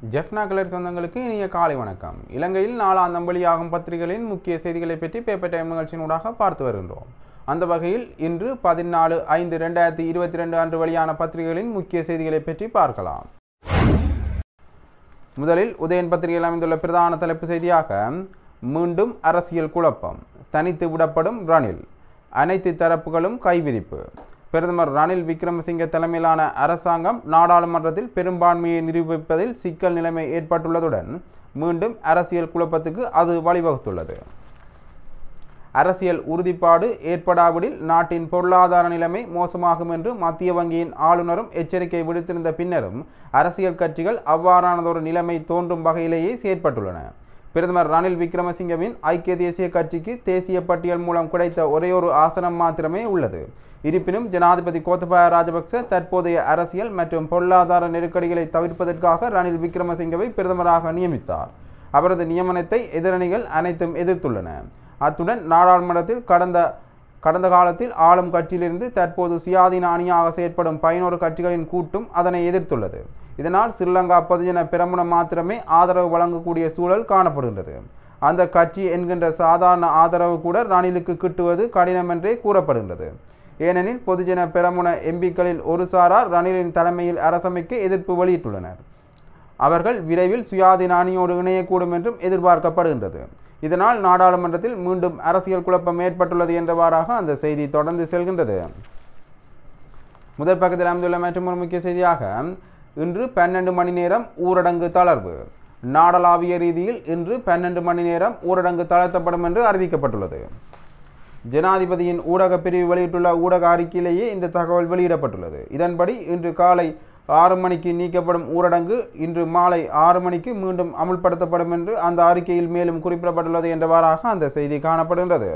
Jaffna colour சொந்தங்களுக்கு இனிய காலை வணக்கம் இலங்கையில் நாளாந்தம் வெளியாகும் பத்திரிகைகளின் முக்கிய செய்திகளை பற்றி பேப்பர் டைம் நிகழ்ச்சியினூடாக பார்த்து வருகின்றோம் அந்த வகையில் இன்று பதினாலு ஐந்து ரெண்டாயிரத்தி இருபத்தி ரெண்டு அன்று வெளியான பத்திரிகைகளின் முக்கிய செய்திகளை பற்றி பார்க்கலாம் முதலில் உதயன் பத்திரிகையில் அமைந்துள்ள பிரதான தலைப்பு செய்தியாக மீண்டும் அரசியல் குழப்பம் தனித்து விடப்படும் ரணில் அனைத்து தரப்புகளும் கைவிரிப்பு பிரதமர் ரணில் விக்ரமசிங்க தலைமையிலான அரசாங்கம் நாடாளுமன்றத்தில் பெரும்பான்மையை நிரூபிப்பதில் சிக்கல் நிலைமை ஏற்பட்டுள்ளதுடன் மீண்டும் அரசியல் குழப்பத்துக்கு அது வழிவகுத்துள்ளது அரசியல் உறுதிப்பாடு ஏற்படாவிடில் நாட்டின் பொருளாதார நிலைமை மோசமாகும் என்று மத்திய வங்கியின் ஆளுநரும் எச்சரிக்கை விடுத்திருந்த பின்னரும் அரசியல் கட்சிகள் அவ்வாறானதொரு நிலைமை தோன்றும் வகையிலேயே செயற்பட்டுள்ளன பிரதமர் ரணில் விக்ரமசிங்கவின் ஐக்கிய தேசிய கட்சிக்கு தேசிய பட்டியல் மூலம் கிடைத்த ஒரே ஒரு ஆசனம் மாத்திரமே உள்ளது இருப்பினும் ஜனாதிபதி கோத்தபாய ராஜபக்ச தற்போதைய அரசியல் மற்றும் பொருளாதார நெருக்கடிகளை தவிர்ப்பதற்காக ரணில் விக்ரமசிங்கவை பிரதமராக நியமித்தார் அவரது நியமனத்தை எதிரணிகள் அனைத்தும் எதிர்த்துள்ளன அத்துடன் நாடாளுமன்றத்தில் கடந்த கடந்த காலத்தில் ஆளும் கட்சியிலிருந்து தற்போது சுயாதீன அணியாக செயற்படும் பதினோரு கட்சிகளின் கூட்டும் அதனை எதிர்த்துள்ளது இதனால் ஸ்ரீலங்கா பொதுஜன பிரமுனம் மாத்திரமே ஆதரவு வழங்கக்கூடிய சூழல் காணப்படுகின்றது அந்த கட்சி என்கின்ற சாதாரண ஆதரவு கூட ரணிலுக்கு கிட்டுவது கடினம் என்றே கூறப்படுகின்றது ஏனெனில் பொதுஜன பெரமுன எம்பிக்களில் ஒரு சாரார் ரணிலின் தலைமையில் அரசமைக்க எதிர்ப்பு வெளியிட்டுள்ளனர் அவர்கள் விரைவில் சுயாதீன அணியோடு இணையக்கூடும் என்றும் எதிர்பார்க்கப்படுகின்றது இதனால் நாடாளுமன்றத்தில் மீண்டும் அரசியல் குழப்பம் ஏற்பட்டுள்ளது என்றவாறாக அந்த செய்தி தொடர்ந்து செல்கின்றது முதல் பக்கத்தில் அமைந்துள்ள மற்றொரு முக்கிய செய்தியாக இன்று பன்னெண்டு மணி நேரம் ஊரடங்கு தளர்வு நாடளாவிய ரீதியில் இன்று பன்னெண்டு மணி நேரம் ஊரடங்கு தளர்த்தப்படும் என்று அறிவிக்கப்பட்டுள்ளது ஜனாதிபதியின் ஊடக பிரிவு வெளியிட்டுள்ள ஊடக அறிக்கையிலேயே இந்த தகவல் வெளியிடப்பட்டுள்ளது இதன்படி இன்று காலை ஆறு மணிக்கு நீக்கப்படும் ஊரடங்கு இன்று மாலை ஆறு மணிக்கு மீண்டும் அமுல்படுத்தப்படும் என்று அந்த அறிக்கையில் மேலும் குறிப்பிடப்பட்டுள்ளது என்றவாறாக அந்த செய்தி காணப்படுகின்றது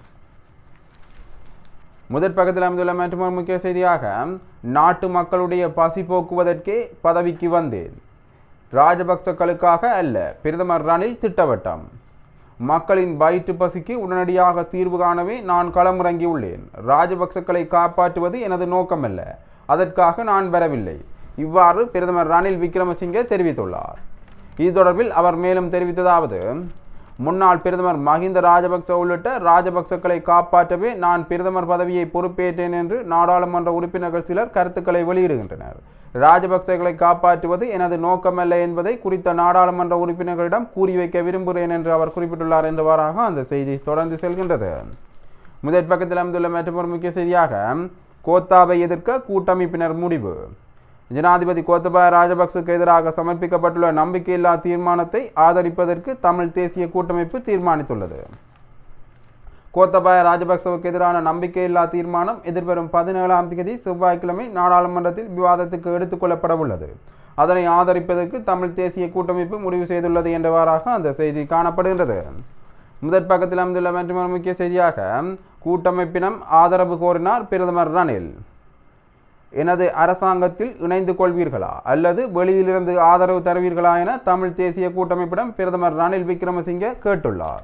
முதற் பக்கத்தில் அமைந்துள்ள மற்றொரு முக்கிய செய்தியாக நாட்டு மக்களுடைய பசி போக்குவதற்கே பதவிக்கு வந்தேன் ராஜபக்சக்களுக்காக அல்ல பிரதமர் ரணில் திட்டவட்டம் மக்களின் வயிற்று பசிக்கு உடனடியாக தீர்வு காணவே நான் களமிறங்கியுள்ளேன் ராஜபக்சக்களை காப்பாற்றுவது எனது நோக்கமல்ல அதற்காக நான் வரவில்லை இவ்வாறு பிரதமர் ரணில் விக்ரமசிங்கே தெரிவித்துள்ளார் இது தொடர்பில் அவர் மேலும் தெரிவித்ததாவது முன்னாள் பிரதமர் மஹிந்த ராஜபக்ச உள்ளிட்ட ராஜபக்சக்களை காப்பாற்றவே நான் பிரதமர் பதவியை பொறுப்பேற்றேன் என்று நாடாளுமன்ற உறுப்பினர்கள் சிலர் கருத்துக்களை வெளியிடுகின்றனர் ராஜபக்சகளை காப்பாற்றுவது எனது நோக்கமல்ல என்பதை குறித்த நாடாளுமன்ற உறுப்பினர்களிடம் கூறி வைக்க விரும்புகிறேன் என்று அவர் குறிப்பிட்டுள்ளார் என்றவாறாக அந்த செய்தி தொடர்ந்து செல்கின்றது முதற் பக்கத்தில் அமைந்துள்ள மற்றொரு முக்கிய செய்தியாக கோத்தாவை எதிர்க்க கூட்டமைப்பினர் முடிவு ஜனாதிபதி கோத்தபாய ராஜபக்சுக்கு எதிராக சமர்ப்பிக்கப்பட்டுள்ள நம்பிக்கையில்லா தீர்மானத்தை ஆதரிப்பதற்கு தமிழ் தேசிய கூட்டமைப்பு தீர்மானித்துள்ளது கோத்தபாய ராஜபக்சவுக்கு எதிரான நம்பிக்கையில்லா தீர்மானம் எதிர்வரும் பதினேழாம் தேதி செவ்வாய்க்கிழமை நாடாளுமன்றத்தில் விவாதத்துக்கு எடுத்துக்கொள்ளப்பட உள்ளது அதனை ஆதரிப்பதற்கு தமிழ் தேசிய கூட்டமைப்பு முடிவு செய்துள்ளது என்றவாறாக அந்த செய்தி காணப்படுகின்றது முதற் பக்கத்தில் அமைந்துள்ள மற்றொரு முக்கிய செய்தியாக கூட்டமைப்பினம் ஆதரவு கோரினார் பிரதமர் ரணில் எனது அரசாங்கத்தில் இணைந்து கொள்வீர்களா அல்லது வெளியிலிருந்து ஆதரவு தருவீர்களா என தமிழ் தேசிய கூட்டமைப்பிடம் பிரதமர் ரணில் விக்ரமசிங்கே கேட்டுள்ளார்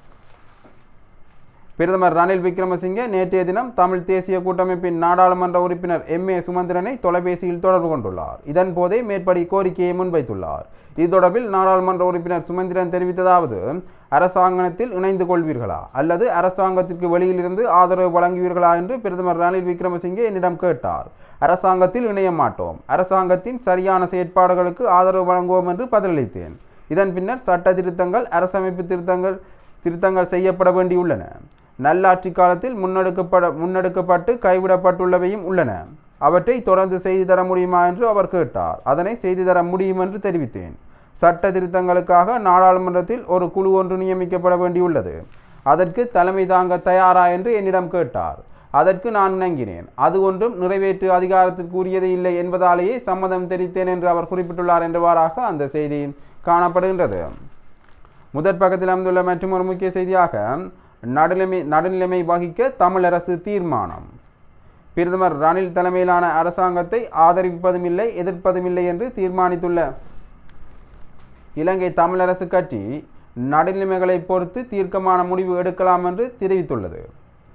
பிரதமர் ரணில் விக்ரமசிங்கே நேற்றைய தினம் தமிழ் தேசிய கூட்டமைப்பின் நாடாளுமன்ற உறுப்பினர் எம் ஏ சுமந்திரனை தொலைபேசியில் தொடர்பு கொண்டுள்ளார் இதன் போதே மேற்படி கோரிக்கையை முன்வைத்துள்ளார் இது தொடர்பில் நாடாளுமன்ற உறுப்பினர் சுமந்திரன் தெரிவித்ததாவது அரசாங்கத்தில் இணைந்து கொள்வீர்களா அல்லது அரசாங்கத்திற்கு வெளியிலிருந்து ஆதரவு வழங்குவீர்களா என்று பிரதமர் ரணில் விக்ரமசிங்கே என்னிடம் கேட்டார் அரசாங்கத்தில் இணைய மாட்டோம் அரசாங்கத்தின் சரியான செயற்பாடுகளுக்கு ஆதரவு வழங்குவோம் என்று பதிலளித்தேன் இதன் பின்னர் சட்ட திருத்தங்கள் அரசமைப்பு திருத்தங்கள் திருத்தங்கள் செய்யப்பட வேண்டியுள்ளன நல்லாட்சி காலத்தில் முன்னெடுக்கப்பட முன்னெடுக்கப்பட்டு கைவிடப்பட்டுள்ளவையும் உள்ளன அவற்றை தொடர்ந்து செய்து தர முடியுமா என்று அவர் கேட்டார் அதனை செய்து தர முடியும் என்று தெரிவித்தேன் சட்ட திருத்தங்களுக்காக நாடாளுமன்றத்தில் ஒரு குழு ஒன்று நியமிக்கப்பட வேண்டியுள்ளது அதற்கு தலைமை தாங்க தயாரா என்று என்னிடம் கேட்டார் அதற்கு நான் இணங்கினேன் அது ஒன்றும் நிறைவேற்று அதிகாரத்திற்கு உரியது இல்லை என்பதாலேயே சம்மதம் தெரிவித்தேன் என்று அவர் குறிப்பிட்டுள்ளார் என்றவாறாக அந்த செய்தி காணப்படுகின்றது முதற் பக்கத்தில் அமைந்துள்ள மற்றும் ஒரு முக்கிய செய்தியாக நடுநிலைமை நடுநிலைமை வகிக்க தமிழரசு தீர்மானம் பிரதமர் ரணில் தலைமையிலான அரசாங்கத்தை ஆதரிப்பதும் இல்லை எதிர்ப்பதும் இல்லை என்று தீர்மானித்துள்ள இலங்கை தமிழரசு கட்சி நடுநிலைமைகளை பொறுத்து தீர்க்கமான முடிவு எடுக்கலாம் என்று தெரிவித்துள்ளது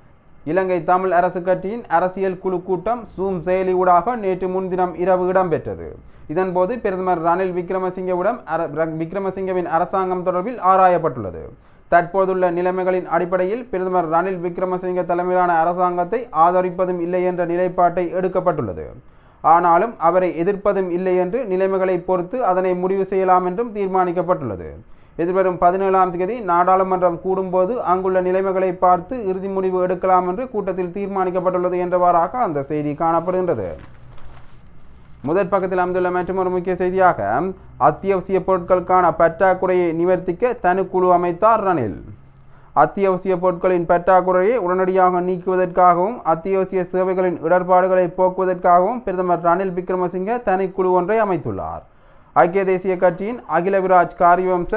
இலங்கை தமிழ் அரசு கட்சியின் அரசியல் குழு கூட்டம் சூம் செயலி ஊடாக நேற்று முன்தினம் இரவு இடம்பெற்றது இதன்போது பிரதமர் ரணில் விக்ரமசிங்கவிடம் அர- ர- விக்ரமசிங்கவின் அரசாங்கம் தொடர்பில் ஆராயப்பட்டுள்ளது தற்போதுள்ள நிலைமைகளின் அடிப்படையில் பிரதமர் ரணில் விக்ரமசிங்க தலைமையிலான அரசாங்கத்தை ஆதரிப்பதும் இல்லை என்ற நிலைப்பாட்டை எடுக்கப்பட்டுள்ளது ஆனாலும் அவரை எதிர்ப்பதும் இல்லை என்று நிலைமைகளை பொறுத்து அதனை முடிவு செய்யலாம் என்றும் தீர்மானிக்கப்பட்டுள்ளது எதிர்வரும் பதினேழாம் தேதி நாடாளுமன்றம் கூடும்போது அங்குள்ள நிலைமைகளை பார்த்து இறுதி முடிவு எடுக்கலாம் என்று கூட்டத்தில் தீர்மானிக்கப்பட்டுள்ளது என்றவாறாக அந்த செய்தி காணப்படுகின்றது முதற் பக்கத்தில் அமைந்துள்ள மற்றொரு முக்கிய செய்தியாக அத்தியாவசிய பொருட்களுக்கான பற்றாக்குறையை நிவர்த்திக்க தனிக்குழு அமைத்தார் ரணில் அத்தியாவசிய பொருட்களின் பற்றாக்குறையை உடனடியாக நீக்குவதற்காகவும் அத்தியாவசிய சேவைகளின் இடர்பாடுகளை போக்குவதற்காகவும் பிரதமர் ரணில் விக்ரமசிங்க தனிக்குழு ஒன்றை அமைத்துள்ளார் ஐக்கிய தேசிய கட்சியின் அகில விராஜ் காரியவம்ச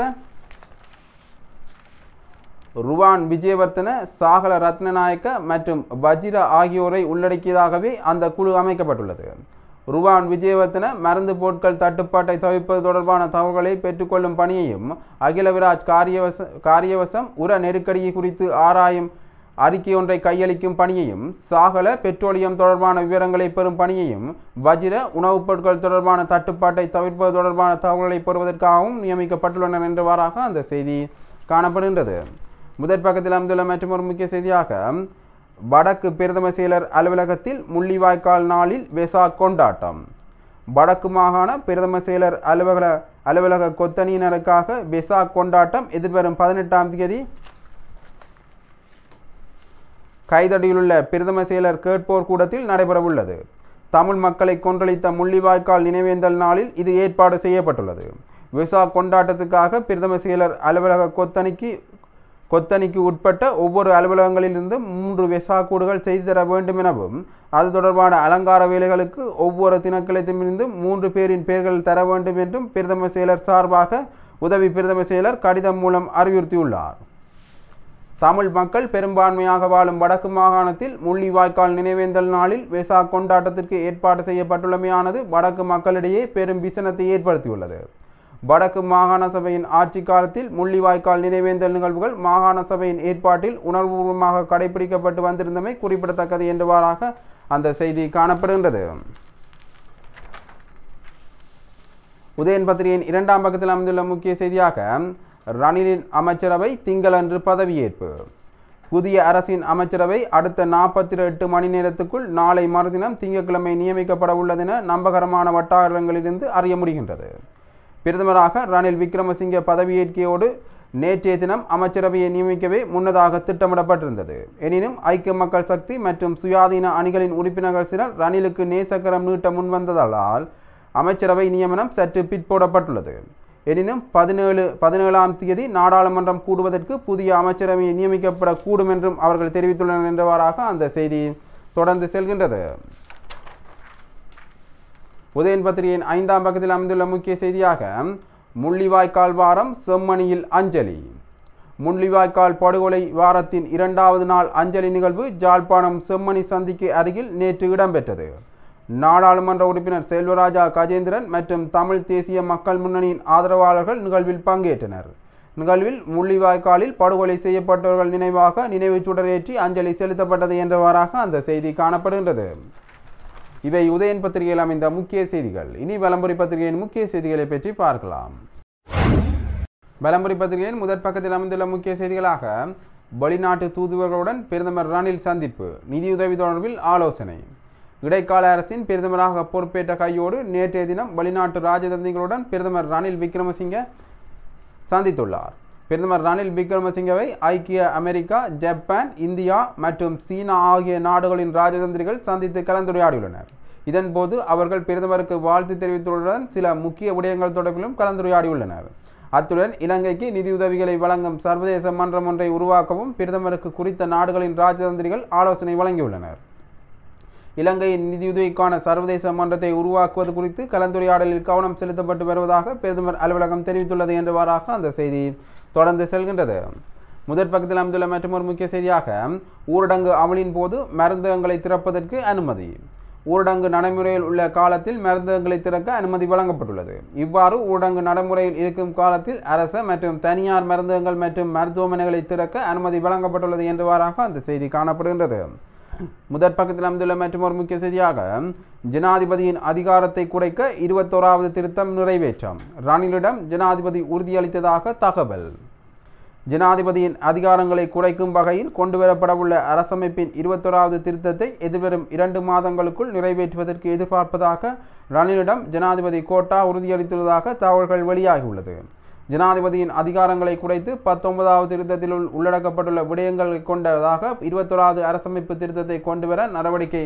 ருவான் விஜயவர்த்தன சாகல ரத்னநாயக்க மற்றும் வஜிர ஆகியோரை உள்ளடக்கியதாகவே அந்த குழு அமைக்கப்பட்டுள்ளது ருவான் விஜயவர்த்தன மருந்து பொருட்கள் தட்டுப்பாட்டை தவிர்ப்பது தொடர்பான தகவல்களை பெற்றுக்கொள்ளும் பணியையும் அகில விராஜ் காரியவச காரியவசம் உர நெருக்கடியை குறித்து ஆராயும் அறிக்கை ஒன்றை கையளிக்கும் பணியையும் சாகல பெட்ரோலியம் தொடர்பான விவரங்களை பெறும் பணியையும் வஜிர உணவுப் பொருட்கள் தொடர்பான தட்டுப்பாட்டை தவிர்ப்பது தொடர்பான தகவல்களை பெறுவதற்காகவும் நியமிக்கப்பட்டுள்ளனர் என்றவாறாக அந்த செய்தி காணப்படுகின்றது முதற் பக்கத்தில் அமைந்துள்ள மற்றொரு முக்கிய செய்தியாக வடக்கு பிரதம செயலர் அலுவலகத்தில் முள்ளிவாய்க்கால் நாளில் வெசா கொண்டாட்டம் வடக்கு மாகாண பிரதம செயலர் அலுவலக அலுவலக கொத்தணியினருக்காக வெசா கொண்டாட்டம் எதிர்வரும் பதினெட்டாம் தேதி கைதடியிலுள்ள பிரதம செயலர் கேட்போர் கூடத்தில் நடைபெறவுள்ளது தமிழ் மக்களை கொன்றளித்த முள்ளிவாய்க்கால் நினைவேந்தல் நாளில் இது ஏற்பாடு செய்யப்பட்டுள்ளது விசா கொண்டாட்டத்துக்காக பிரதம செயலர் அலுவலக கொத்தணிக்கு கொத்தணிக்கு உட்பட்ட ஒவ்வொரு அலுவலகங்களிலிருந்து மூன்று வெசா கூடுகள் செய்து தர வேண்டும் எனவும் அது தொடர்பான அலங்கார வேலைகளுக்கு ஒவ்வொரு திணைக்களத்திலிருந்து மூன்று பேரின் பெயர்கள் தர வேண்டும் என்றும் பிரதம செயலர் சார்பாக உதவி பிரதம செயலர் கடிதம் மூலம் அறிவுறுத்தியுள்ளார் தமிழ் மக்கள் பெரும்பான்மையாக வாழும் வடக்கு மாகாணத்தில் முள்ளிவாய்க்கால் நினைவேந்தல் நாளில் வெசா கொண்டாட்டத்திற்கு ஏற்பாடு செய்யப்பட்டுள்ளமையானது வடக்கு மக்களிடையே பெரும் விசனத்தை ஏற்படுத்தியுள்ளது வடக்கு மாகாண சபையின் ஆட்சி காலத்தில் முள்ளிவாய்க்கால் நினைவேந்தல் நிகழ்வுகள் மாகாண சபையின் ஏற்பாட்டில் உணர்வுபூர்வமாக கடைபிடிக்கப்பட்டு வந்திருந்தமை குறிப்பிடத்தக்கது என்றவாறாக அந்த செய்தி காணப்படுகின்றது உதயன் பத்திரிகையின் இரண்டாம் பக்கத்தில் அமைந்துள்ள முக்கிய செய்தியாக ரணிலின் அமைச்சரவை திங்களன்று பதவியேற்பு புதிய அரசின் அமைச்சரவை அடுத்த நாற்பத்தி எட்டு மணி நேரத்துக்குள் நாளை மறுதினம் திங்கட்கிழமை நியமிக்கப்பட உள்ளதென நம்பகரமான வட்டாரங்களிலிருந்து அறிய முடிகின்றது பிரதமராக ரணில் விக்ரமசிங்க பதவியேற்கையோடு நேற்றைய தினம் அமைச்சரவையை நியமிக்கவே முன்னதாக திட்டமிடப்பட்டிருந்தது எனினும் ஐக்கிய மக்கள் சக்தி மற்றும் சுயாதீன அணிகளின் உறுப்பினர்கள் சிலர் ரணிலுக்கு நேசக்கரம் நீட்ட முன்வந்ததால் அமைச்சரவை நியமனம் சற்று பிற்போடப்பட்டுள்ளது எனினும் பதினேழு பதினேழாம் தேதி நாடாளுமன்றம் கூடுவதற்கு புதிய அமைச்சரவை நியமிக்கப்படக்கூடும் என்றும் அவர்கள் தெரிவித்துள்ளனர் என்றவாறாக அந்த செய்தி தொடர்ந்து செல்கின்றது உதயன் பத்திரிகையின் ஐந்தாம் பக்கத்தில் அமைந்துள்ள முக்கிய செய்தியாக முள்ளிவாய்க்கால் வாரம் செம்மணியில் அஞ்சலி முள்ளிவாய்க்கால் படுகொலை வாரத்தின் இரண்டாவது நாள் அஞ்சலி நிகழ்வு ஜாழ்ப்பாணம் செம்மணி சந்திக்கு அருகில் நேற்று இடம்பெற்றது நாடாளுமன்ற உறுப்பினர் செல்வராஜா கஜேந்திரன் மற்றும் தமிழ் தேசிய மக்கள் முன்னணியின் ஆதரவாளர்கள் நிகழ்வில் பங்கேற்றனர் நிகழ்வில் முள்ளிவாய்க்காலில் படுகொலை செய்யப்பட்டவர்கள் நினைவாக நினைவுச் சுடரேற்றி அஞ்சலி செலுத்தப்பட்டது என்றவாறாக அந்த செய்தி காணப்படுகின்றது இவை உதயன் பத்திரிகையில் அமைந்த முக்கிய செய்திகள் இனி வலம்புரி பத்திரிகையின் முக்கிய செய்திகளை பற்றி பார்க்கலாம் வலம்புரி பத்திரிகையின் முதற் பக்கத்தில் அமைந்துள்ள முக்கிய செய்திகளாக வெளிநாட்டு தூதுவர்களுடன் பிரதமர் ரணில் சந்திப்பு நிதியுதவி தொடர்பில் ஆலோசனை இடைக்கால அரசின் பிரதமராக பொறுப்பேற்ற கையோடு நேற்றைய தினம் வெளிநாட்டு ராஜதந்திகளுடன் பிரதமர் ரணில் விக்ரமசிங்க சந்தித்துள்ளார் பிரதமர் ரணில் விக்ரமசிங்கவை ஐக்கிய அமெரிக்கா ஜப்பான் இந்தியா மற்றும் சீனா ஆகிய நாடுகளின் ராஜதந்திரிகள் சந்தித்து கலந்துரையாடியுள்ளனர் இதன்போது அவர்கள் பிரதமருக்கு வாழ்த்து தெரிவித்துள்ளதுடன் சில முக்கிய விடயங்கள் தொடர்பிலும் கலந்துரையாடியுள்ளனர் அத்துடன் இலங்கைக்கு நிதியுதவிகளை வழங்கும் சர்வதேச மன்றம் ஒன்றை உருவாக்கவும் பிரதமருக்கு குறித்த நாடுகளின் ராஜதந்திரிகள் ஆலோசனை வழங்கியுள்ளனர் இலங்கையின் நிதியுதவிக்கான சர்வதேச மன்றத்தை உருவாக்குவது குறித்து கலந்துரையாடலில் கவனம் செலுத்தப்பட்டு வருவதாக பிரதமர் அலுவலகம் தெரிவித்துள்ளது என்றவாறாக அந்த செய்தி தொடர்ந்து செல்கின்றது முதற் பக்கத்தில் அமைந்துள்ள மற்றொரு முக்கிய செய்தியாக ஊரடங்கு அமலின் போது மருந்தகங்களை திறப்பதற்கு அனுமதி ஊரடங்கு நடைமுறையில் உள்ள காலத்தில் மருந்தகங்களை திறக்க அனுமதி வழங்கப்பட்டுள்ளது இவ்வாறு ஊரடங்கு நடைமுறையில் இருக்கும் காலத்தில் அரச மற்றும் தனியார் மருந்தகங்கள் மற்றும் மருத்துவமனைகளை திறக்க அனுமதி வழங்கப்பட்டுள்ளது என்றவாறாக அந்த செய்தி காணப்படுகின்றது முதற் பக்கத்தில் அமைந்துள்ள மற்றும் ஒரு முக்கிய செய்தியாக ஜனாதிபதியின் அதிகாரத்தை குறைக்க இருபத்தோராவது திருத்தம் நிறைவேற்றம் ரணிலிடம் ஜனாதிபதி உறுதியளித்ததாக தகவல் ஜனாதிபதியின் அதிகாரங்களை குறைக்கும் வகையில் கொண்டுவரப்படவுள்ள அரசமைப்பின் இருபத்தோராவது திருத்தத்தை எதிர்வரும் இரண்டு மாதங்களுக்குள் நிறைவேற்றுவதற்கு எதிர்பார்ப்பதாக ரணிலிடம் ஜனாதிபதி கோட்டா உறுதியளித்துள்ளதாக தகவல்கள் வெளியாகியுள்ளது ஜனாதிபதியின் அதிகாரங்களை குறைத்து பத்தொன்பதாவது திருத்தத்தில் உள்- உள்ளடக்கப்பட்டுள்ள விடயங்களை கொண்டதாக இருபத்தோராவது அரசமைப்பு திருத்தத்தை கொண்டுவர நடவடிக்கை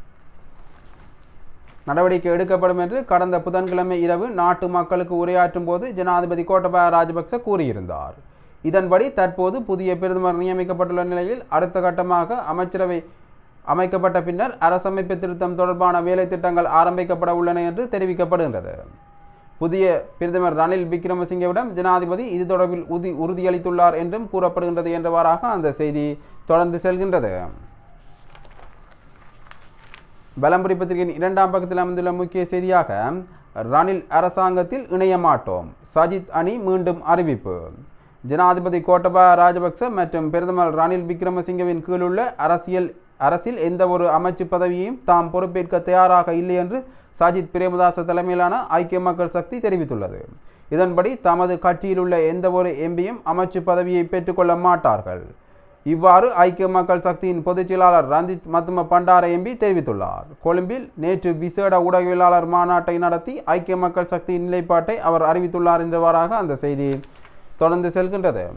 நடவடிக்கை எடுக்கப்படும் என்று கடந்த புதன்கிழமை இரவு நாட்டு மக்களுக்கு உரையாற்றும் போது ஜனாதிபதி கோட்டபாய ராஜபக்ச கூறியிருந்தார் இதன்படி தற்போது புதிய பிரதமர் நியமிக்கப்பட்டுள்ள நிலையில் அடுத்த கட்டமாக அமைச்சரவை அமைக்கப்பட்ட பின்னர் அரசமைப்பு திருத்தம் தொடர்பான வேலை திட்டங்கள் ஆரம்பிக்கப்பட உள்ளன என்று தெரிவிக்கப்படுகின்றது புதிய பிரதமர் ரணில் விக்ரமசிங்கவிடம் ஜனாதிபதி இது தொடர்பில் உறுதி உறுதியளித்துள்ளார் என்றும் கூறப்படுகின்றது என்றவாறாக அந்த செய்தி தொடர்ந்து செல்கின்றது பலம்புரி பத்திரிகையின் இரண்டாம் பக்கத்தில் அமைந்துள்ள முக்கிய செய்தியாக ரணில் அரசாங்கத்தில் இணைய மாட்டோம் சஜித் அணி மீண்டும் அறிவிப்பு ஜனாதிபதி கோட்டபாய ராஜபக்ச மற்றும் பிரதமர் ரணில் விக்ரமசிங்கவின் கீழுள்ள அரசியல் அரசில் எந்த ஒரு அமைச்சு பதவியையும் தாம் பொறுப்பேற்க தயாராக இல்லை என்று சஜித் பிரேமதாச தலைமையிலான ஐக்கிய மக்கள் சக்தி தெரிவித்துள்ளது இதன்படி தமது கட்சியில் உள்ள எந்த ஒரு எம்பியும் அமைச்சு பதவியை பெற்றுக்கொள்ள மாட்டார்கள் இவ்வாறு ஐக்கிய மக்கள் சக்தியின் பொதுச் செயலாளர் ரஞ்சித் மத்தும பண்டார எம்பி தெரிவித்துள்ளார் கொழும்பில் நேற்று விசேட ஊடகவியலாளர் மாநாட்டை நடத்தி ஐக்கிய மக்கள் சக்தியின் நிலைப்பாட்டை அவர் அறிவித்துள்ளார் என்றவாறாக அந்த செய்தி தொடர்ந்து செல்கின்றது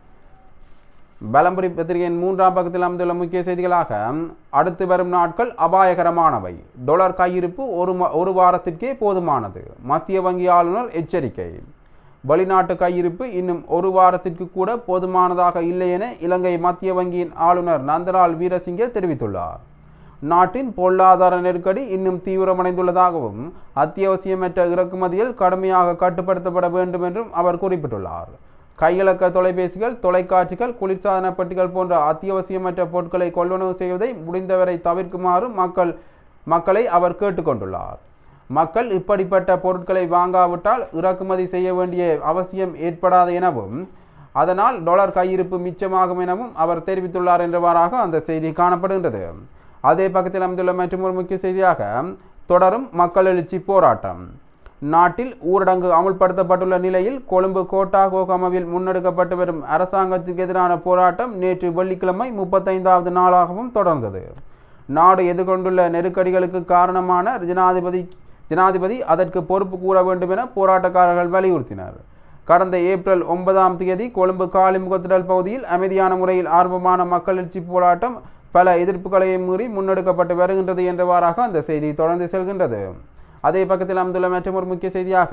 பலம்புரி பத்திரிகையின் மூன்றாம் பக்கத்தில் அமைந்துள்ள முக்கிய செய்திகளாக அடுத்து வரும் நாட்கள் அபாயகரமானவை டொலர் கையிருப்பு ஒரு ம- ஒரு வாரத்திற்கே போதுமானது மத்திய வங்கி ஆளுநர் எச்சரிக்கை வெளிநாட்டு கையிருப்பு இன்னும் ஒரு வாரத்திற்கு கூட போதுமானதாக இல்லை என இலங்கை மத்திய வங்கியின் ஆளுநர் நந்தலால் வீரசிங்கே தெரிவித்துள்ளார் நாட்டின் பொருளாதார நெருக்கடி இன்னும் தீவிரமடைந்துள்ளதாகவும் அத்தியாவசியமற்ற இறக்குமதியில் கடுமையாக கட்டுப்படுத்தப்பட வேண்டும் என்றும் அவர் குறிப்பிட்டுள்ளார் கையிலக்க தொலைபேசிகள் தொலைக்காட்சிகள் குளிர்சாதன பெட்டிகள் போன்ற அத்தியாவசியமற்ற பொருட்களை கொள்வனவு செய்வதை முடிந்தவரை தவிர்க்குமாறு மக்கள் மக்களை அவர் கேட்டுக்கொண்டுள்ளார் மக்கள் இப்படிப்பட்ட பொருட்களை வாங்காவிட்டால் இறக்குமதி செய்ய வேண்டிய அவசியம் ஏற்படாது எனவும் அதனால் டாலர் கையிருப்பு மிச்சமாகும் எனவும் அவர் தெரிவித்துள்ளார் என்றவாறாக அந்த செய்தி காணப்படுகின்றது அதே பக்கத்தில் அமைந்துள்ள மற்றொரு முக்கிய செய்தியாக தொடரும் மக்கள் எழுச்சி போராட்டம் நாட்டில் ஊரடங்கு அமுல்படுத்தப்பட்டுள்ள நிலையில் கொழும்பு கோட்டா கோகமவில் முன்னெடுக்கப்பட்டு வரும் அரசாங்கத்துக்கு எதிரான போராட்டம் நேற்று வெள்ளிக்கிழமை முப்பத்தைந்தாவது நாளாகவும் தொடர்ந்தது நாடு எதிர்கொண்டுள்ள நெருக்கடிகளுக்கு காரணமான ஜனாதிபதி ஜனாதிபதி அதற்கு பொறுப்பு கூற வேண்டும் என போராட்டக்காரர்கள் வலியுறுத்தினர் கடந்த ஏப்ரல் ஒன்பதாம் தேதி கொழும்பு காலிமுகத்திடல் பகுதியில் அமைதியான முறையில் ஆரம்பமான மக்கள் எழுச்சி போராட்டம் பல எதிர்ப்புகளையும் மீறி முன்னெடுக்கப்பட்டு வருகின்றது என்றவாறாக அந்த செய்தி தொடர்ந்து செல்கின்றது அதே பக்கத்தில் அமைந்துள்ள மற்றொரு முக்கிய செய்தியாக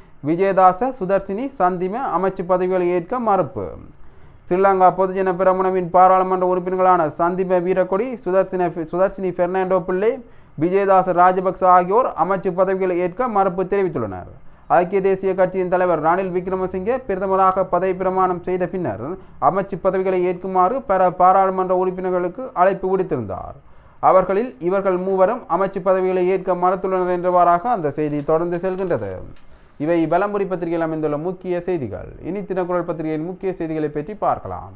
விஜயதாச சுதர்சினி சந்திம அமைச்சு பதவிகளை ஏற்க மறுப்பு ஸ்ரீலங்கா பொதுஜன பிரமுனவின் பாராளுமன்ற உறுப்பினர்களான சந்திம வீரக்கொடி சுதர்சின சுதர்சினி பெர்னாண்டோ பிள்ளை விஜயதாச ராஜபக்ச ஆகியோர் அமைச்சு பதவிகளை ஏற்க மறுப்பு தெரிவித்துள்ளனர் ஐக்கிய தேசிய கட்சியின் தலைவர் ரணில் விக்ரமசிங்கே பிரதமராக பதவி பிரமாணம் செய்த பின்னர் அமைச்சு பதவிகளை ஏற்குமாறு பல பாராளுமன்ற உறுப்பினர்களுக்கு அழைப்பு விடுத்திருந்தார் அவர்களில் இவர்கள் மூவரும் அமைச்சு பதவிகளை ஏற்க மறுத்துள்ளனர் என்றவாறாக அந்த செய்தி தொடர்ந்து செல்கின்றது இவை பலம்புரி பத்திரிகையில் அமைந்துள்ள முக்கிய செய்திகள் இனி தினக்குரல் பத்திரிகையின் முக்கிய செய்திகளை பற்றி பார்க்கலாம்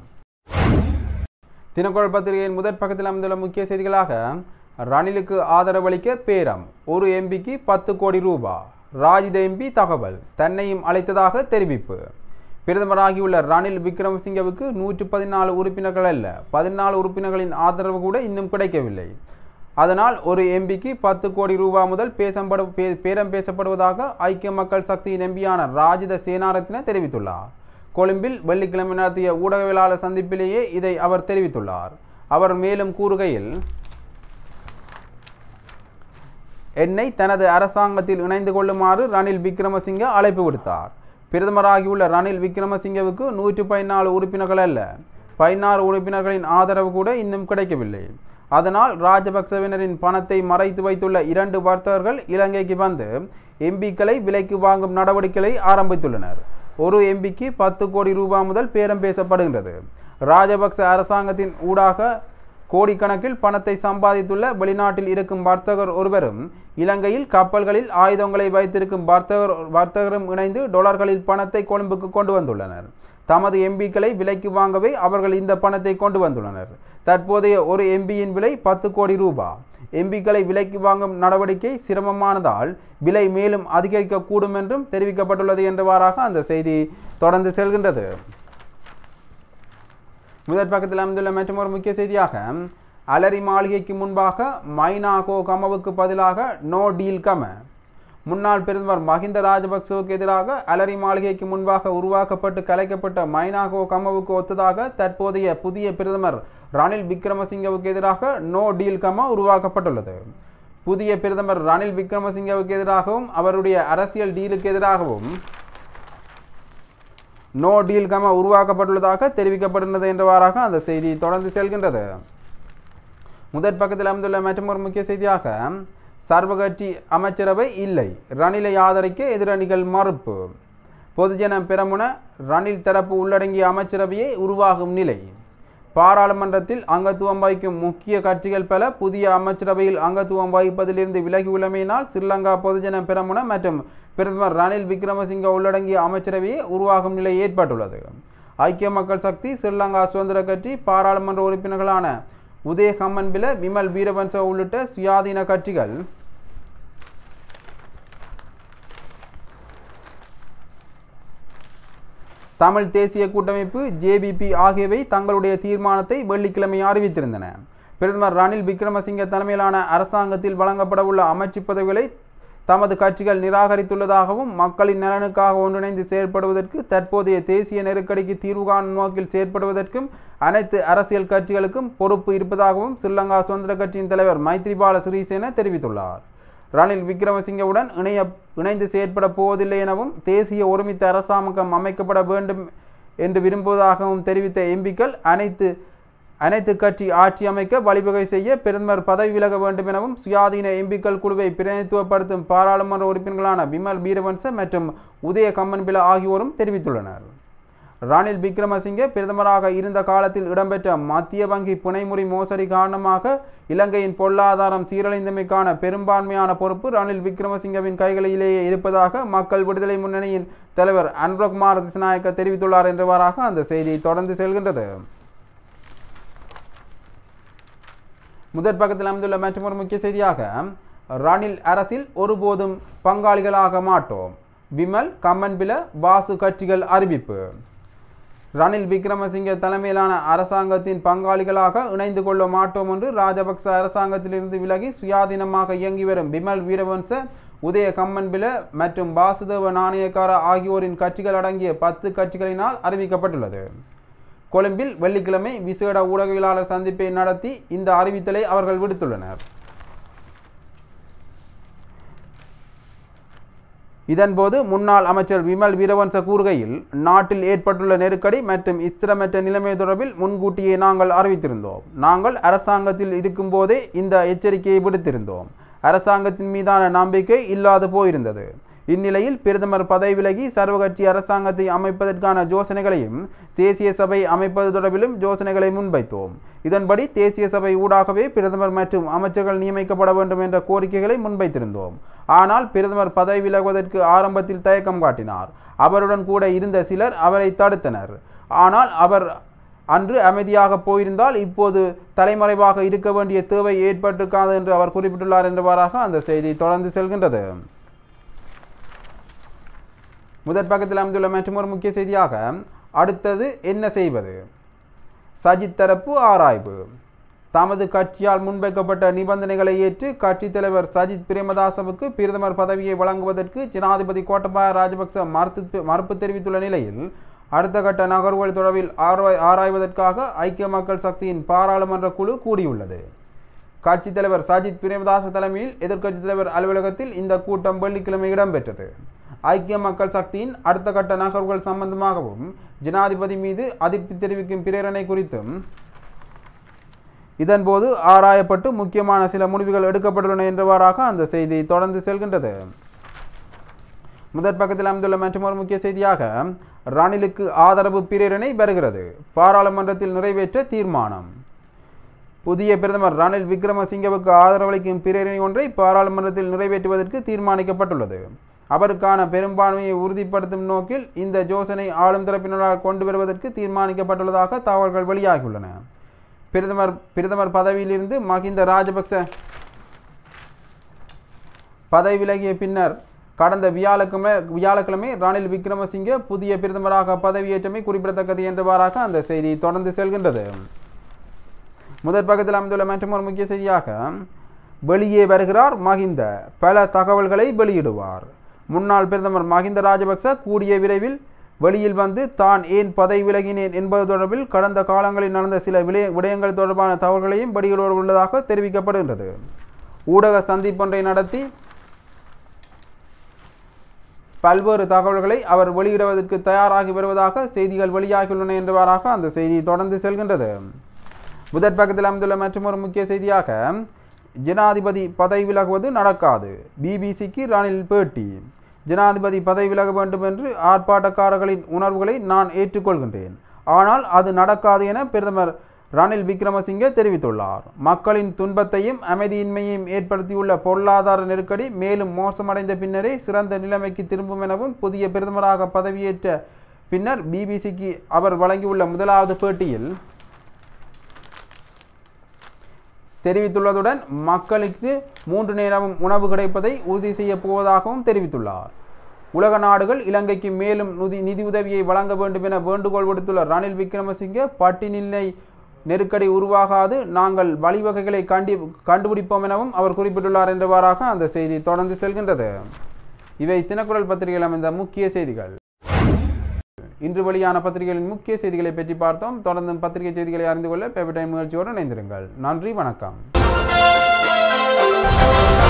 தினக்குரல் பத்திரிகையின் முதற் பக்கத்தில் அமைந்துள்ள முக்கிய செய்திகளாக ரணிலுக்கு ஆதரவளிக்க பேரம் ஒரு எம்பிக்கு பத்து கோடி ரூபா ராஜித எம்பி தகவல் தன்னையும் அழைத்ததாக தெரிவிப்பு பிரதமராகியுள்ள ரணில் விக்ரமசிங்கவுக்கு நூற்று பதினாலு உறுப்பினர்கள் அல்ல பதினாலு உறுப்பினர்களின் ஆதரவு கூட இன்னும் கிடைக்கவில்லை அதனால் ஒரு எம்பிக்கு பத்து கோடி ரூபாய் முதல் பேசப்படு பே- பேரம் பேசப்படுவதாக ஐக்கிய மக்கள் சக்தியின் எம்பியான ராஜித சேனாரத்ன தெரிவித்துள்ளார் கொழும்பில் வெள்ளிக்கிழமை நடத்திய ஊடகவியலாளர் சந்திப்பிலேயே இதை அவர் தெரிவித்துள்ளார் அவர் மேலும் கூறுகையில் என்னை தனது அரசாங்கத்தில் இணைந்து கொள்ளுமாறு ரணில் விக்ரமசிங்க அழைப்பு விடுத்தார் பிரதமராகியுள்ள ரணில் விக்ரமசிங்கவுக்கு நூற்று பதினாலு உறுப்பினர்கள் அல்ல பதினாறு உறுப்பினர்களின் ஆதரவு கூட இன்னும் கிடைக்கவில்லை அதனால் ராஜபக்சவினரின் பணத்தை மறைத்து வைத்துள்ள இரண்டு வர்த்தகர்கள் இலங்கைக்கு வந்து எம்பிக்களை விலைக்கு வாங்கும் நடவடிக்கைகளை ஆரம்பித்துள்ளனர் ஒரு எம்பிக்கு பத்து கோடி ரூபாய் முதல் பேரம் பேசப்படுகின்றது ராஜபக்ச அரசாங்கத்தின் ஊடாக கோடிக்கணக்கில் பணத்தை சம்பாதித்துள்ள வெளிநாட்டில் இருக்கும் வர்த்தகர் ஒருவரும் இலங்கையில் கப்பல்களில் ஆயுதங்களை வைத்திருக்கும் வர்த்தகர் வர்த்தகரும் இணைந்து டொலர்களில் பணத்தை கொழும்புக்கு கொண்டு வந்துள்ளனர் தமது எம்பிக்களை விலைக்கு வாங்கவே அவர்கள் இந்த பணத்தை கொண்டு வந்துள்ளனர் தற்போதைய ஒரு எம்பியின் விலை பத்து கோடி ரூபாய் எம்பிக்களை விலைக்கு வாங்கும் நடவடிக்கை சிரமமானதால் விலை மேலும் அதிகரிக்கக்கூடும் என்றும் தெரிவிக்கப்பட்டுள்ளது என்றவாறாக அந்த செய்தி தொடர்ந்து செல்கின்றது முதற் பக்கத்தில் அமைந்துள்ள மற்றொரு முக்கிய செய்தியாக அலரி மாளிகைக்கு முன்பாக மைனா கோ கமவுக்கு பதிலாக நோ டீல் கம முன்னாள் பிரதமர் மஹிந்த ராஜபக்சவுக்கு எதிராக அலரி மாளிகைக்கு முன்பாக உருவாக்கப்பட்டு கலைக்கப்பட்ட மைனாகோ கமவுக்கு ஒத்ததாக தற்போதைய புதிய பிரதமர் ரணில் விக்ரமசிங்கவுக்கு எதிராக நோ டீல் கம உருவாக்கப்பட்டுள்ளது புதிய பிரதமர் ரணில் விக்ரமசிங்கவுக்கு எதிராகவும் அவருடைய அரசியல் டீலுக்கு எதிராகவும் நோ டீல் கம உருவாக்கப்பட்டுள்ளதாக தெரிவிக்கப்பட்டுள்ளது என்றவாறாக அந்த செய்தி தொடர்ந்து செல்கின்றது முதற் பக்கத்தில் அமைந்துள்ள மற்றொரு முக்கிய செய்தியாக சர்வகட்சி அமைச்சரவை இல்லை ரணிலை ஆதரிக்க எதிரணிகள் மறுப்பு பொதுஜன பெரமுன ரணில் தரப்பு உள்ளடங்கிய அமைச்சரவையை உருவாகும் நிலை பாராளுமன்றத்தில் அங்கத்துவம் வகிக்கும் முக்கிய கட்சிகள் பல புதிய அமைச்சரவையில் அங்கத்துவம் வகிப்பதிலிருந்து விலகி உள்ளமையினால் ஸ்ரீலங்கா பொதுஜன பெரமுன மற்றும் பிரதமர் ரணில் விக்ரமசிங்க உள்ளடங்கிய அமைச்சரவையை உருவாகும் நிலை ஏற்பட்டுள்ளது ஐக்கிய மக்கள் சக்தி ஸ்ரீலங்கா சுதந்திர கட்சி பாராளுமன்ற உறுப்பினர்களான உதய கம்மன்பில விமல் வீரவன்ச உள்ளிட்ட சுயாதீன கட்சிகள் தமிழ் தேசிய கூட்டமைப்பு ஜேபிபி ஆகியவை தங்களுடைய தீர்மானத்தை வெள்ளிக்கிழமை அறிவித்திருந்தன பிரதமர் ரணில் விக்ரமசிங்க தலைமையிலான அரசாங்கத்தில் வழங்கப்படவுள்ள அமைச்சு பதவிகளை தமது கட்சிகள் நிராகரித்துள்ளதாகவும் மக்களின் நலனுக்காக ஒன்றிணைந்து செயற்படுவதற்கு தற்போதைய தேசிய நெருக்கடிக்கு தீர்வு காணும் நோக்கில் செயற்படுவதற்கும் அனைத்து அரசியல் கட்சிகளுக்கும் பொறுப்பு இருப்பதாகவும் ஸ்ரீலங்கா சுதந்திர கட்சியின் தலைவர் மைத்ரிபால சிறிசேன தெரிவித்துள்ளார் ரணில் விக்ரமசிங்கவுடன் இணைய இணைந்து செயற்பட போவதில்லை எனவும் தேசிய ஒருமித்த அரசாங்கம் அமைக்கப்பட வேண்டும் என்று விரும்புவதாகவும் தெரிவித்த எம்பிக்கள் அனைத்து அனைத்து கட்சி ஆட்சி அமைக்க வழிவகை செய்ய பிரதமர் பதவி விலக வேண்டும் எனவும் சுயாதீன எம்பிக்கள் குழுவை பிரதிநிதித்துவப்படுத்தும் பாராளுமன்ற உறுப்பினர்களான விமல் வீரவன்ச மற்றும் உதய கம்மன்பில ஆகியோரும் தெரிவித்துள்ளனர் ரணில் விக்ரமசிங்கே பிரதமராக இருந்த காலத்தில் இடம்பெற்ற மத்திய வங்கி புனைமுறி மோசடி காரணமாக இலங்கையின் பொருளாதாரம் சீரழிந்தமைக்கான பெரும்பான்மையான பொறுப்பு ரணில் விக்ரமசிங்கவின் கைகளிலேயே இருப்பதாக மக்கள் விடுதலை முன்னணியின் தலைவர் அன்ரகுமார் திசநாயக்க தெரிவித்துள்ளார் என்றவாறாக அந்த செய்தி தொடர்ந்து செல்கின்றது முதற் பக்கத்தில் அமைந்துள்ள மற்றொரு முக்கிய செய்தியாக ரணில் அரசில் ஒருபோதும் பங்காளிகளாக மாட்டோம் விமல் கம்மன்பில பாசு கட்சிகள் அறிவிப்பு ரணில் விக்ரமசிங்க தலைமையிலான அரசாங்கத்தின் பங்காளிகளாக இணைந்து கொள்ள மாட்டோம் என்று ராஜபக்ச அரசாங்கத்திலிருந்து விலகி சுயாதீனமாக இயங்கி வரும் பிமல் வீரவன்ச உதய கம்மன்பில மற்றும் வாசுதேவ நாணயக்கார ஆகியோரின் கட்சிகள் அடங்கிய பத்து கட்சிகளினால் அறிவிக்கப்பட்டுள்ளது கொழும்பில் வெள்ளிக்கிழமை விசேட ஊடகவியலாளர் சந்திப்பை நடத்தி இந்த அறிவித்தலை அவர்கள் விடுத்துள்ளனர் இதன்போது முன்னாள் அமைச்சர் விமல் வீரவன்ச கூறுகையில் நாட்டில் ஏற்பட்டுள்ள நெருக்கடி மற்றும் ஸ்திரமற்ற நிலைமை தொடர்பில் முன்கூட்டியே நாங்கள் அறிவித்திருந்தோம் நாங்கள் அரசாங்கத்தில் இருக்கும்போதே இந்த எச்சரிக்கையை விடுத்திருந்தோம் அரசாங்கத்தின் மீதான நம்பிக்கை இல்லாது போயிருந்தது இந்நிலையில் பிரதமர் பதவி விலகி சர்வகட்சி அரசாங்கத்தை அமைப்பதற்கான யோசனைகளையும் தேசிய சபை அமைப்பது தொடர்பிலும் யோசனைகளை முன்வைத்தோம் இதன்படி தேசிய சபை ஊடாகவே பிரதமர் மற்றும் அமைச்சர்கள் நியமிக்கப்பட வேண்டும் என்ற கோரிக்கைகளை முன்வைத்திருந்தோம் ஆனால் பிரதமர் பதவி விலகுவதற்கு ஆரம்பத்தில் தயக்கம் காட்டினார் அவருடன் கூட இருந்த சிலர் அவரை தடுத்தனர் ஆனால் அவர் அன்று அமைதியாக போயிருந்தால் இப்போது தலைமறைவாக இருக்க வேண்டிய தேவை ஏற்பட்டிருக்காது என்று அவர் குறிப்பிட்டுள்ளார் என்றவாறாக அந்த செய்தி தொடர்ந்து செல்கின்றது முதற் பக்கத்தில் அமைந்துள்ள மற்றொரு முக்கிய செய்தியாக அடுத்தது என்ன செய்வது சஜித் தரப்பு ஆராய்வு தமது கட்சியால் முன்வைக்கப்பட்ட நிபந்தனைகளை ஏற்று கட்சித் தலைவர் சஜித் பிரேமதாசவுக்கு பிரதமர் பதவியை வழங்குவதற்கு ஜனாதிபதி கோட்டபாய ராஜபக்ச மறுத்து மறுப்பு தெரிவித்துள்ள நிலையில் அடுத்த கட்ட நகர்வுகள் தொடர்பில் ஆராய் ஆராய்வதற்காக ஐக்கிய மக்கள் சக்தியின் பாராளுமன்ற குழு கூடியுள்ளது கட்சித் தலைவர் சஜித் பிரேமதாச தலைமையில் எதிர்க்கட்சித் தலைவர் அலுவலகத்தில் இந்த கூட்டம் வெள்ளிக்கிழமை இடம்பெற்றது ஐக்கிய மக்கள் சக்தியின் அடுத்த கட்ட நகர்வுகள் சம்பந்தமாகவும் ஜனாதிபதி மீது அதிருப்தி தெரிவிக்கும் பிரேரணை குறித்தும் இதன்போது ஆராயப்பட்டு முக்கியமான சில முடிவுகள் எடுக்கப்பட்டுள்ளன என்றவாறாக அந்த செய்தி தொடர்ந்து செல்கின்றது முதற் பக்கத்தில் அமைந்துள்ள மற்றொரு முக்கிய செய்தியாக ரணிலுக்கு ஆதரவு பிரேரணை வருகிறது பாராளுமன்றத்தில் நிறைவேற்ற தீர்மானம் புதிய பிரதமர் ரணில் விக்ரமசிங்கவுக்கு ஆதரவளிக்கும் பிரேரணை ஒன்றை பாராளுமன்றத்தில் நிறைவேற்றுவதற்கு தீர்மானிக்கப்பட்டுள்ளது அவருக்கான பெரும்பான்மையை உறுதிப்படுத்தும் நோக்கில் இந்த யோசனை ஆளும் தரப்பினரால் கொண்டு வருவதற்கு தீர்மானிக்கப்பட்டுள்ளதாக தகவல்கள் வெளியாகியுள்ளன பிரதமர் பிரதமர் பதவியிலிருந்து மஹிந்த ராஜபக்ச பதவி விலகிய பின்னர் கடந்த வியாழக்கிழமை வியாழக்கிழமை ரணில் விக்ரமசிங்கே புதிய பிரதமராக பதவியேற்றமை குறிப்பிடத்தக்கது என்றவாறாக அந்த செய்தி தொடர்ந்து செல்கின்றது முதற் பக்கத்தில் அமைந்துள்ள மற்றும் ஒரு முக்கிய செய்தியாக வெளியே வருகிறார் மஹிந்த பல தகவல்களை வெளியிடுவார் முன்னாள் பிரதமர் மஹிந்த ராஜபக்ச கூடிய விரைவில் வெளியில் வந்து தான் ஏன் பதவி விலகினேன் என்பது தொடர்பில் கடந்த காலங்களில் நடந்த சில விடய விடயங்கள் தொடர்பான தகவல்களையும் வெளியிட உள்ளதாக தெரிவிக்கப்படுகின்றது ஊடக சந்திப்பொன்றை நடத்தி பல்வேறு தகவல்களை அவர் வெளியிடுவதற்கு தயாராகி வருவதாக செய்திகள் வெளியாகியுள்ளன என்றவாறாக அந்த செய்தி தொடர்ந்து செல்கின்றது முதற் பக்கத்தில் அமைந்துள்ள மற்றொரு முக்கிய செய்தியாக ஜனாதிபதி பதவி விலகுவது நடக்காது பிபிசிக்கு ரணில் பேட்டி ஜனாதிபதி பதவி விலக வேண்டும் என்று ஆர்ப்பாட்டக்காரர்களின் உணர்வுகளை நான் ஏற்றுக்கொள்கின்றேன் ஆனால் அது நடக்காது என பிரதமர் ரணில் விக்ரமசிங்கே தெரிவித்துள்ளார் மக்களின் துன்பத்தையும் அமைதியின்மையையும் ஏற்படுத்தியுள்ள பொருளாதார நெருக்கடி மேலும் மோசமடைந்த பின்னரே சிறந்த நிலைமைக்கு திரும்பும் எனவும் புதிய பிரதமராக பதவியேற்ற பின்னர் பிபிசிக்கு அவர் வழங்கியுள்ள முதலாவது பேட்டியில் தெரிவித்துள்ளதுடன் மக்களுக்கு மூன்று நேரமும் உணவு கிடைப்பதை உறுதி செய்யப் போவதாகவும் தெரிவித்துள்ளார் உலக நாடுகள் இலங்கைக்கு மேலும் நிதி நிதியுதவியை வழங்க வேண்டும் என வேண்டுகோள் விடுத்துள்ள ரணில் விக்ரமசிங்கே பட்டினிலை நெருக்கடி உருவாகாது நாங்கள் வழிவகைகளை கண்டி கண்டுபிடிப்போம் எனவும் அவர் குறிப்பிட்டுள்ளார் என்றவாறாக அந்த செய்தி தொடர்ந்து செல்கின்றது இவை தினக்குரல் பத்திரிகையில் அமைந்த முக்கிய செய்திகள் இன்று வெளியான பத்திரிகைகளின் முக்கிய செய்திகளை பற்றி பார்த்தோம் தொடர்ந்து பத்திரிகை செய்திகளை அறிந்து கொள்ள பேப்பர் டைம் நிகழ்ச்சியோடு இணைந்திருங்கள் நன்றி வணக்கம்